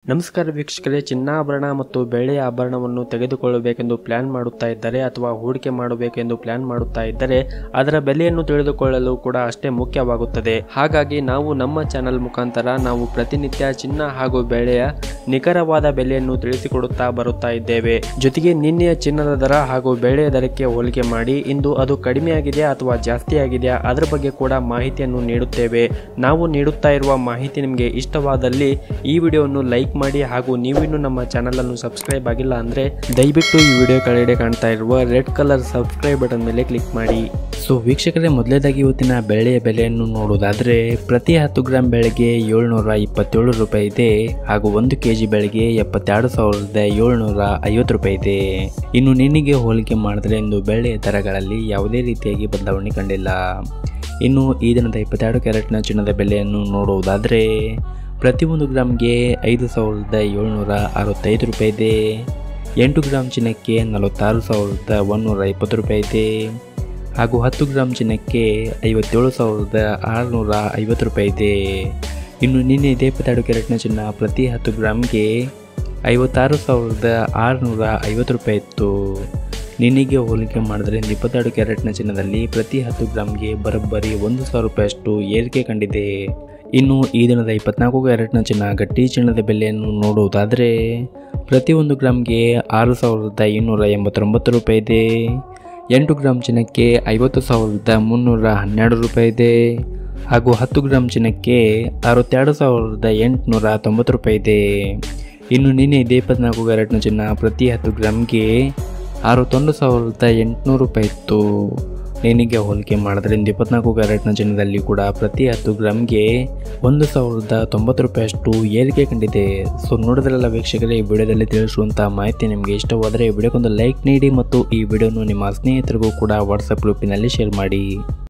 ನಮಸ್ಕಾರ ವೀಕ್ಷಕರೇ ಚಿನ್ನಾಭರಣ ಮತ್ತು ಬೆಳ್ಳಿಯ ಆಭರಣವನ್ನು ತೆಗೆದುಕೊಳ್ಳಬೇಕೆಂದು ಪ್ಲಾನ್ ಮಾಡುತ್ತಾ ಇದ್ದರೆ ಅಥವಾ ಹೂಡಿಕೆ ಮಾಡಬೇಕೆಂದು ಪ್ಲಾನ್ ಮಾಡುತ್ತಾ ಇದ್ದರೆ ಅದರ ಬೆಲೆಯನ್ನು ತಿಳಿದುಕೊಳ್ಳಲು ಕೂಡ ಅಷ್ಟೇ ಮುಖ್ಯವಾಗುತ್ತದೆ ಹಾಗಾಗಿ ನಾವು ನಮ್ಮ ಚಾನೆಲ್ ಮುಖಾಂತರ ನಾವು ಪ್ರತಿನಿತ್ಯ ಚಿನ್ನ ಹಾಗೂ ಬೆಳೆಯ ನಿಖರವಾದ ಬೆಲೆಯನ್ನು ತಿಳಿಸಿಕೊಡುತ್ತಾ ಬರುತ್ತಾ ಇದ್ದೇವೆ ಜೊತೆಗೆ ನಿನ್ನೆಯ ಚಿನ್ನದ ದರ ಹಾಗೂ ಬೆಳೆಯ ದರಕ್ಕೆ ಹೋಲಿಕೆ ಮಾಡಿ ಇಂದು ಅದು ಕಡಿಮೆಯಾಗಿದೆಯಾ ಅಥವಾ ಜಾಸ್ತಿ ಆಗಿದೆಯಾ ಅದರ ಬಗ್ಗೆ ಕೂಡ ಮಾಹಿತಿಯನ್ನು ನೀಡುತ್ತೇವೆ ನಾವು ನೀಡುತ್ತಾ ಇರುವ ಮಾಹಿತಿ ನಿಮಗೆ ಇಷ್ಟವಾದಲ್ಲಿ ಈ ವಿಡಿಯೋವನ್ನು ಲೈಕ್ ಮಾಡಿ ಹಾಗೂ ನೀವಿನ್ನೂ ನಮ್ಮ ಚಾನಲ್ ಅನ್ನು ಸಬ್ಸ್ಕ್ರೈಬ್ ಆಗಿಲ್ಲ ಅಂದ್ರೆ ದಯವಿಟ್ಟು ಈ ವಿಡಿಯೋ ಕೆಳಗಡೆ ಕಾಣ್ತಾ ಇರುವ ರೆಡ್ ಕಲರ್ ಸಬ್ಸ್ಕ್ರೈಬ್ ಬಟನ್ ಮೇಲೆ ಕ್ಲಿಕ್ ಮಾಡಿ ಸೊ ವೀಕ್ಷಕರೇ ಮೊದಲೇದಾಗಿ ಇವತ್ತಿನ ಬೆಳೆಯ ಬೆಲೆಯನ್ನು ನೋಡುವುದಾದರೆ ಪ್ರತಿ ಹತ್ತು ಗ್ರಾಂ ಬೆಳೆಗೆ ಏಳ್ನೂರ ಇಪ್ಪತ್ತೇಳು ರೂಪಾಯಿ ಇದೆ ಹಾಗೂ ಒಂದು ಕೆ ಜಿ ಬೆಳೆಗೆ ಎಪ್ಪತ್ತೆರಡು ಸಾವಿರದ ಏಳ್ನೂರ ಐವತ್ತು ರೂಪಾಯಿ ಇದೆ ಇನ್ನು ನಿನ್ನೆಗೆ ಹೋಲಿಕೆ ಮಾಡಿದ್ರೆ ಇಂದು ಬೆಳೆಯ ದರಗಳಲ್ಲಿ ಯಾವುದೇ ರೀತಿಯಾಗಿ ಬದಲಾವಣೆ ಕಂಡಿಲ್ಲ ಇನ್ನು ಈ ದಿನದ ಇಪ್ಪತ್ತೆರಡು ಕ್ಯಾರೆಟ್ನ ಚಿನ್ನದ ಬೆಲೆಯನ್ನು ನೋಡುವುದಾದರೆ ಪ್ರತಿಯೊಂದು ಗ್ರಾಮ್ಗೆ ಐದು ಸಾವಿರದ ಏಳ್ನೂರ ಅರವತ್ತೈದು ರೂಪಾಯಿ ಇದೆ ಎಂಟು ಗ್ರಾಮ್ ಚಿನ್ನಕ್ಕೆ ನಲವತ್ತಾರು ಸಾವಿರದ ಒಂದುನೂರ ಇಪ್ಪತ್ತು ರೂಪಾಯಿ ಇದೆ ಹಾಗೂ ಹತ್ತು ಗ್ರಾಮ್ ಚಿನ್ನಕ್ಕೆ ಐವತ್ತೇಳು ಸಾವಿರದ ಆರುನೂರ ಐವತ್ತು ರೂಪಾಯಿ ಇದೆ ಇನ್ನು ನಿನ್ನೆ ಇದೇ ಇಪ್ಪತ್ತೆರಡು ಕ್ಯಾರೆಟ್ನ ಚಿನ್ನ ಪ್ರತಿ ಹತ್ತು ಗ್ರಾಮ್ಗೆ ಐವತ್ತಾರು ಸಾವಿರದ ಆರುನೂರ ಐವತ್ತು ರೂಪಾಯಿ ಇತ್ತು ನಿನ್ನೆಗೆ ಹೋಲಿಕೆ ಮಾಡಿದ್ರೆ ಇಂದು ಇಪ್ಪತ್ತೆರಡು ಕ್ಯಾರೆಟ್ನ ಚಿನ್ನದಲ್ಲಿ ಪ್ರತಿ ಹತ್ತು ಗ್ರಾಮ್ಗೆ ಬರೋಬ್ಬರಿ ಒಂದು ಸಾವಿರ ರೂಪಾಯಿಯಷ್ಟು ಏರಿಕೆ ಕಂಡಿದೆ ಇನ್ನು ಈ ದಿನದ ಇಪ್ಪತ್ನಾಲ್ಕು ಕ್ಯಾರೆಟ್ನ ಚಿನ್ನ ಗಟ್ಟಿ ಚಿನ್ನದ ಬೆಲೆಯನ್ನು ನೋಡುವುದಾದರೆ ಪ್ರತಿಯೊಂದು ಗ್ರಾಮ್ಗೆ ಆರು ಸಾವಿರದ ಇನ್ನೂರ ಎಂಬತ್ತೊಂಬತ್ತು ರೂಪಾಯಿ ಇದೆ ಎಂಟು ಗ್ರಾಮ್ ಚಿನ್ನಕ್ಕೆ ಐವತ್ತು ಸಾವಿರದ ಮುನ್ನೂರ ಹನ್ನೆರಡು ರೂಪಾಯಿ ಇದೆ ಹಾಗೂ ಹತ್ತು ಗ್ರಾಮ್ ಚಿನ್ನಕ್ಕೆ ಅರವತ್ತೆರಡು ಸಾವಿರದ ಎಂಟುನೂರ ತೊಂಬತ್ತು ರೂಪಾಯಿ ಇದೆ ಇನ್ನು ನಿನ್ನೆ ಇದೇ ಇಪ್ಪತ್ನಾಲ್ಕು ಕ್ಯಾರೆಟ್ನ ಚಿನ್ನ ಪ್ರತಿ ಹತ್ತು ಗ್ರಾಮ್ಗೆ ಅರವತ್ತೊಂದು ಸಾವಿರದ ಎಂಟುನೂರು ರೂಪಾಯಿ ಇತ್ತು ನೇನಿಗೆ ಹೋಲಿಕೆ ಮಾಡಿದ್ರೆ ಇಂದು ಇಪ್ಪತ್ನಾಲ್ಕು ಕ್ಯಾರೆಟ್ನ ಚಿನ್ನದಲ್ಲಿ ಕೂಡ ಪ್ರತಿ ಹತ್ತು ಗ್ರಾಮ್ಗೆ ಒಂದು ಸಾವಿರದ ತೊಂಬತ್ತು ರೂಪಾಯಿಯಷ್ಟು ಏರಿಕೆ ಕಂಡಿದೆ ಸೊ ನೋಡಿದ್ರಲ್ಲ ವೀಕ್ಷಕರೇ ಈ ವಿಡಿಯೋದಲ್ಲಿ ತಿಳಿಸುವಂಥ ಮಾಹಿತಿ ನಿಮಗೆ ಇಷ್ಟವಾದರೆ ಈ ವಿಡಿಯೋಕ್ಕೊಂದು ಲೈಕ್ ನೀಡಿ ಮತ್ತು ಈ ವಿಡಿಯೋನು ನಿಮ್ಮ ಸ್ನೇಹಿತರಿಗೂ ಕೂಡ ವಾಟ್ಸಪ್ ಗ್ರೂಪಿನಲ್ಲಿ ಶೇರ್ ಮಾಡಿ